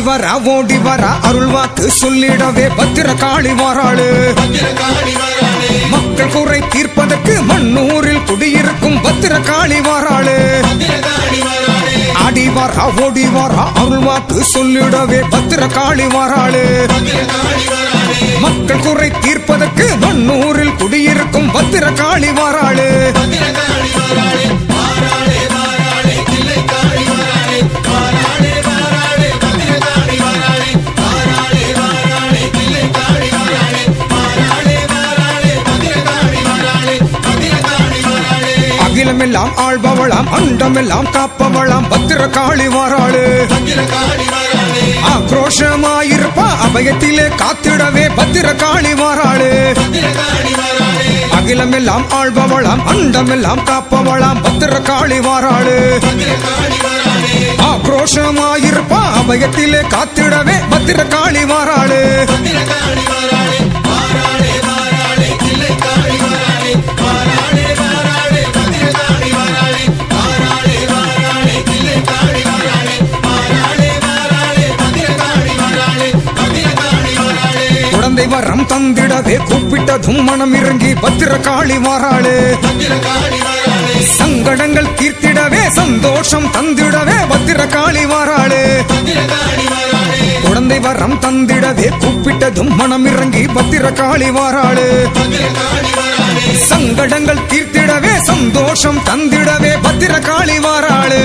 வரா ஓடி வரா அருள் வாக்கு சொல்லிடவே பத்திர காளி வாராளு மக்கள் குறை தீர்ப்பதற்கு மண்ணூரில் குடியிருக்கும் பத்திர காளி வாராளு ஆடி வரா ஓடி வரா அருள் வாக்கு சொல்லிடவே பத்திர காளி வாராளு மக்கள் குறை தீர்ப்பதற்கு மண்ணூரில் குடியிருக்கும் பத்திர காளி வாராளு அகிலமெல்லாம் ஆள்பவளாம் அண்டமெல்லாம் காப்பவளாம் பத்திர காளி வாராளு ஆக்ரோஷமாயிருப்பா அபயத்திலே காத்திடவே பத்திர காளி வாராளு அகிலமெல்லாம் ஆள்பவளாம் அண்டமெல்லாம் காப்பவளாம் பத்திர காளி வாராளு ஆக்ரோஷமாயிருப்பா அபயத்திலே காத்திடவே பத்திர காளி வாராளு குழந்தை வரம் தந்திடவே கூப்பிட்டதும் மனம் இறங்கி பத்திர காளி வாராளு சங்கடங்கள் தீர்த்திடவே சந்தோஷம் தந்திடவே பத்திர காளி வாராளு குழந்தை வரம் தந்திடவே கூப்பிட்டதும் மனம் இறங்கி பத்திர காளி வாராளு சங்கடங்கள் தீர்த்திடவே சந்தோஷம் தந்திடவே பத்திர காளி வாராளு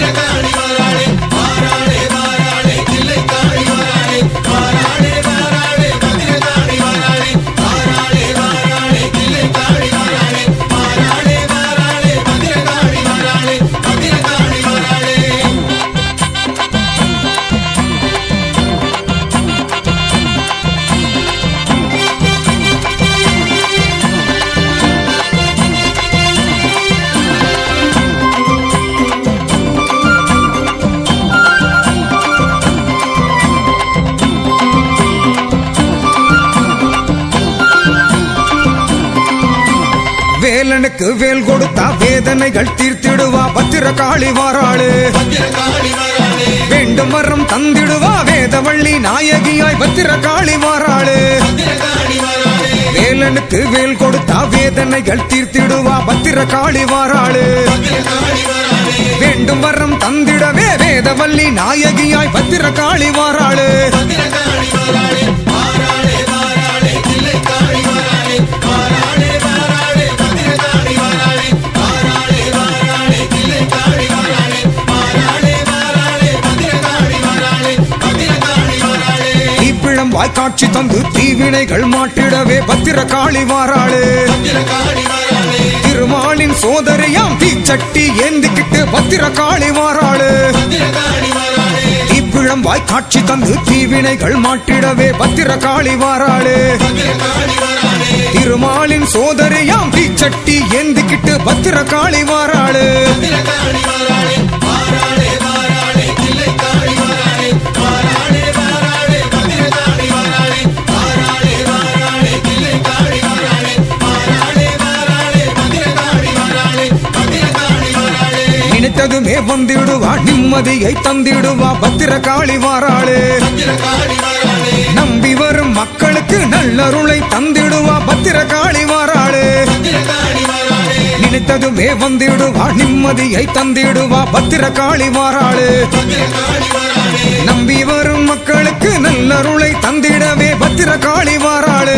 வேலனுக்கு வேல் கொடுத்தா வேதனைகள் தீர்த்திடுவா பத்திர காளி வாராளு வேண்டும் வரம் தந்திடுவா வேதவள்ளி நாயகியாய் பத்திர காளி வாராளு வேலனுக்கு வேல் கொடுத்தா வேதனைகள் தீர்த்திடுவா பத்திர காளி வாராளு வேண்டும் வரம் தந்திடவே வேதவள்ளி நாயகியாய் பத்திர காளி வாராளு தீப்பிழம் வாய்க்காட்சி தந்து தீவினைகள் மாட்டிடவே பத்திர காளி வாராளு திருமாலின் சோதரியாம் தீச்சட்டி ஏந்திக்கிட்டு பத்திர காளி வாராளு தீப்பிழம் வாய்க்காட்சி தந்து தீவினைகள் மாட்டிடவே பத்திர காளி வாராளு திருமாலின் சோதரியாம் தீச்சட்டி ஏந்திக்கிட்டு பத்திர காளி வாராளு நினைத்ததுமே வந்திடுவா நிம்மதியை தந்திடுவா பத்திர காளி வாராளு நம்பி வரும் மக்களுக்கு நல்லருளை தந்திடுவா பத்திர காளி வாராளு நினைத்ததுமே வந்திடுவா நிம்மதியை தந்திடுவா பத்திர காளி வாராளு நம்பி வரும் மக்களுக்கு நல்லருளை தந்திடவே பத்திர காளி வாராளு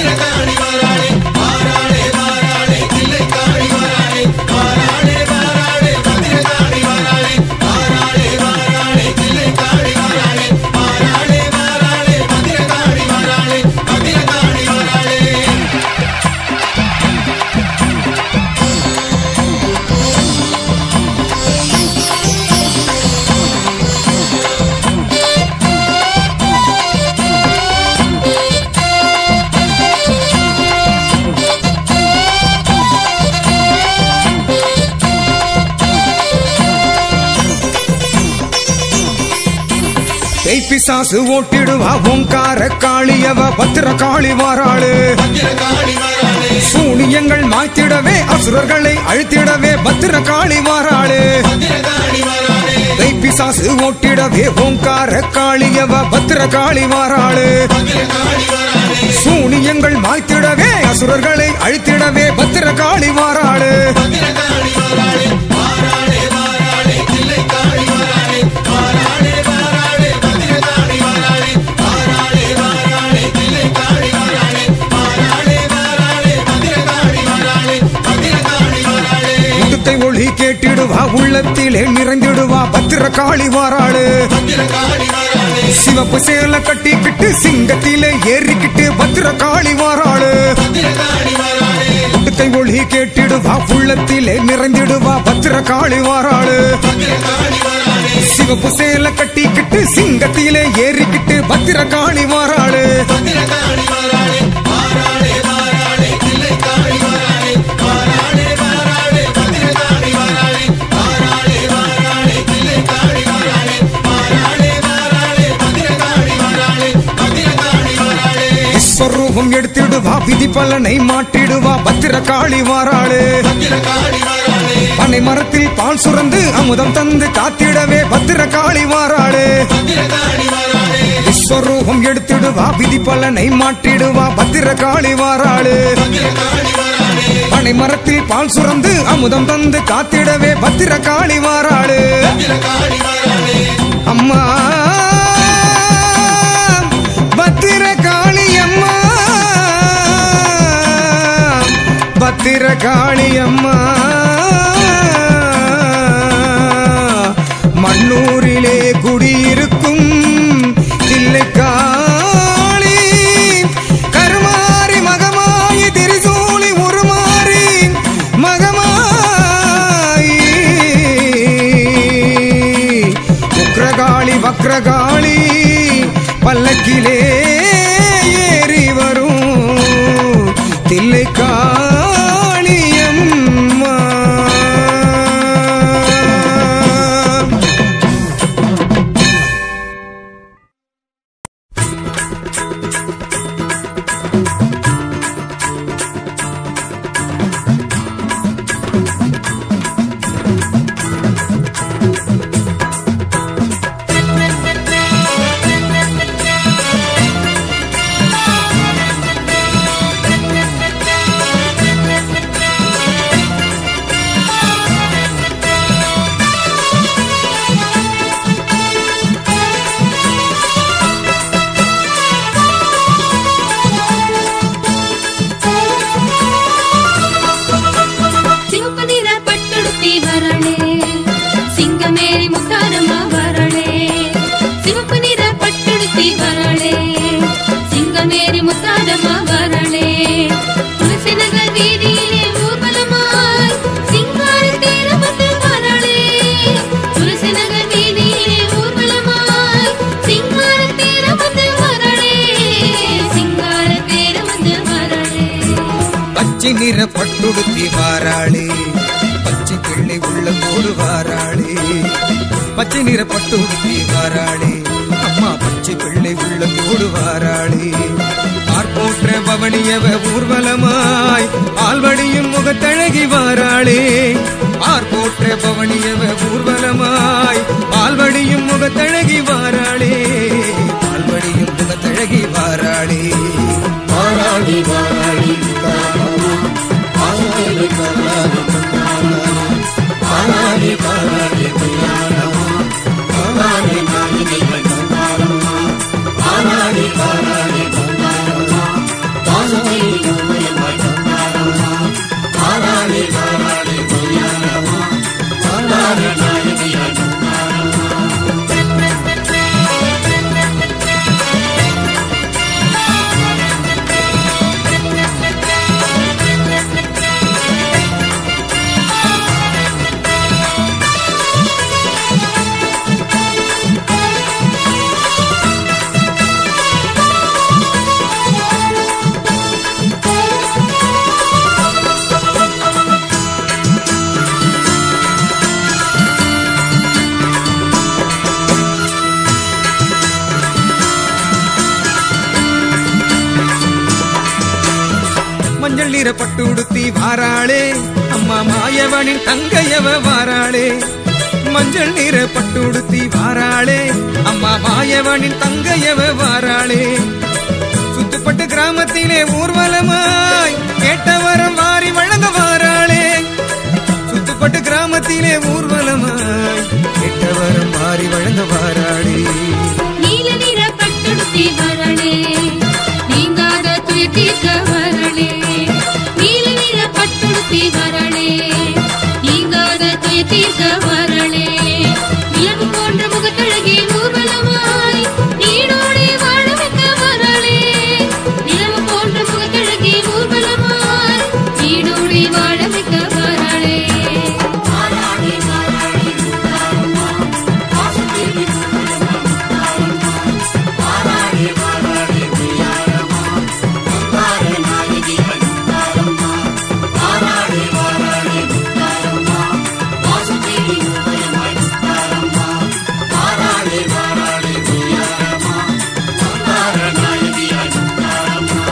பேய் பிசாசு ஓட்டிடுவா ஓங்கார காளியவ பத்திர காளி வாராளு சூனியங்கள் மாய்த்திடவே அசுரர்களை அழித்திடவே பத்திர காளி வாராளு பேய் பிசாசு ஓட்டிடவே ஓங்கார காளி காளியவ பத்திர காளி வாராளு சூனியங்கள் மாய்த்திடவே அசுரர்களை அழித்திடவே பத்திர காளி வாராளு முதுக்கை ஒளி கேட்டிடுவா உள்ளத்திலே நிறைந்திடுவா பத்திர காளி வாராளு சிவப்பு சேல கட்டிக்கிட்டு சிங்கத்திலே ஏறிக்கிட்டு பத்திர காளி வாராளு முதுக்கை ஒளி கேட்டிடுவா உள்ளத்திலே நிறைந்திடுவா பத்திர காளி வாராளு சிவப்பு சேல கட்டிக்கிட்டு சிங்கத்திலே ஏறிக்கிட்டு பத்திர காளி வாராளு விஸ்வரூபம் எடுத்திடுவா விதி பலனை மாட்டிடுவா பத்திர காளி வாராளு பனை மரத்தில் பால் சுரந்து அமுதம் தந்து காத்திடவே பத்திர காளி வாராளு விஸ்வரூபம் எடுத்திடுவா விதி பலனை மாட்டிடுவா பத்திர காளி வாராளு பனை மரத்தில் பால் சுரந்து அமுதம் தந்து காத்திடவே பத்திர காளி வாராளு அம்மா பத்திர காளி அம்மா பத்திர காளி அம்மா மண்ணூரிலே குடியிருக்கும் தில்லை காளி கருமாறி மகமாயி திரிசூலி உருமாறி மகமாயி உக்ரகாளி வக்ரகாளி பல்லக்கிலே ஏறி வரும் தில்லை காளியம்மா சிவப்பு நிற பட்டுடுத்தி வரளே சிங்கமேரி முத்தாரம்மா வரளே சிவப்பு நிற பட்டுடுத்தி வரளே சிங்கமேரி முத்தாரம்மா வரளே துளசிநகர் வீதியிலே ஊர்வலமாய் சிங்கார தேரமத்து வரளே துளசிநகர் வீதியிலே ஊர்வலமாய் சிங்கார தேரமத்து வரளே சிங்கார தேரமத்து வரளே பச்சை நிற பட்டுடுத்தி வாராளே பச்சை பிள்ளை உள்ள போடு வாராளே பச்சை நிற பட்டுடுத்தி வாராளே அம்மா பச்சை பிள்ளை உள்ள போடு வாராளே பார்ப்போற்ற பவனியவ ஊர்வலமாய் ஆழ்வடியும் முகத்தழகி வாராளே பார்ப்போற்ற பவனியவ ஊர்வலமாய் ஆழ்வடியும் முகத்தழகி வாராளே ஆழ்வடியும் முகத்தழகி வாராளே வாராளி வாராளி காரணமா வாராளி கருளாதி கண்ணாளமா வாராளி வாராளி கல்யாணமா வாராளி நாளினிகள் கண்ணாளமா வாராளி வாராளி கண்ணாளமா வாசனை கண்மையம்மை கண்ணாளமா வாராளி வாராளி கல்யாணமா வாராளி நாளினிகள் கண்ணாளமா மஞ்சள் நிற பட்டு உடுத்தி வாராளே அம்மா மாயவனின் தங்கையவ வாராளே மஞ்சள் நிற பட்டுடுத்தி வாராளே அம்மா மாயவனின் தங்கையவ வாராளே சுத்துப்பட்டு கிராமத்திலே ஊர்வலமாய் கேட்டவரம் வாரி வழங்க வாராளே சுத்துப்பட்டு கிராமத்திலே ஊர்வலமாய் கேட்டவரம் வாரி வழங்க வாராளே நீல நிற பட்டுடுத்தி வரளே நீங்காத துய தீர்க்க வரளே நீல நிற பட்டுடுத்தி வரளே நீங்காத துய தீர்க்க வரளே நிலவு போன்ற முகத்தழகே ஊர்வலமாய் நீடோடி வாழ வைக்க வரளே நிலவு போன்ற முகத்தழகே ஊர்வலமாய் நீடோடி வாழ வைக்க வரளே வாராளி வாராளி முத்தாரம்மா வாசுதேவி முத்தாரம்மா வாராளி வாராளி பிரியாரம்மா முத்தார நாயகி முத்தாரம்மா வாராளி வாராளி முத்தாரம்மா வாசுதேவி முத்தாரம்மா வாராளி வாராளி பிரியாரம்மா முத்தார நாயகி முத்தாரம்மா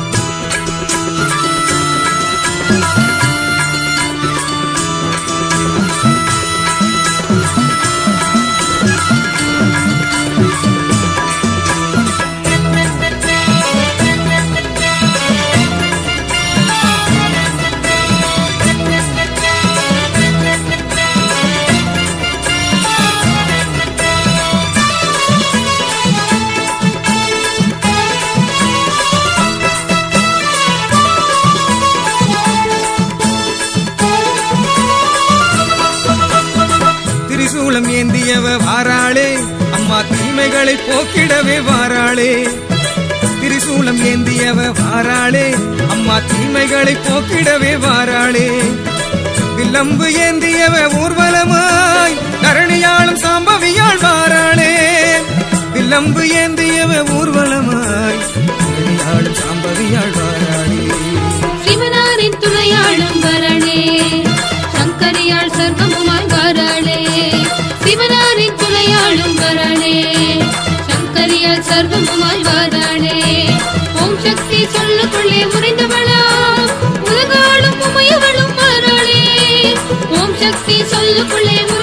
திரிசூலம் ஏந்தியவ வாராளே அம்மா தீமைகளை போக்கிடவே வாராளே திரிசூலம் ஏந்தியவ வாராளே அம்மா தீமைகளை போக்கிடவே வாராளே வில்லம்பு ஏந்தியவ ஊர்வலமாய் தரணியாளும் சாம்பவியாள் வாராளே வில்லம்பு ஏந்தியவ ஊர்வலமாய் தரணியாளும் சாம்பவியாள் வாராளே சிவனாரின் துணையாளும் வரளே சங்கரியாள் சர்வமுமாய் வரளே சிவனாரின் துணையாளும் வரளே சங்கரியாள் சர்வமுமாய் வரளே ஓம் சக்தி சொல்லுக்குள்ளே உறைந்தவளா உலகாளும் உமையவளும் வரளே ஓம் சக்தி சொல்லுக்குள்ளே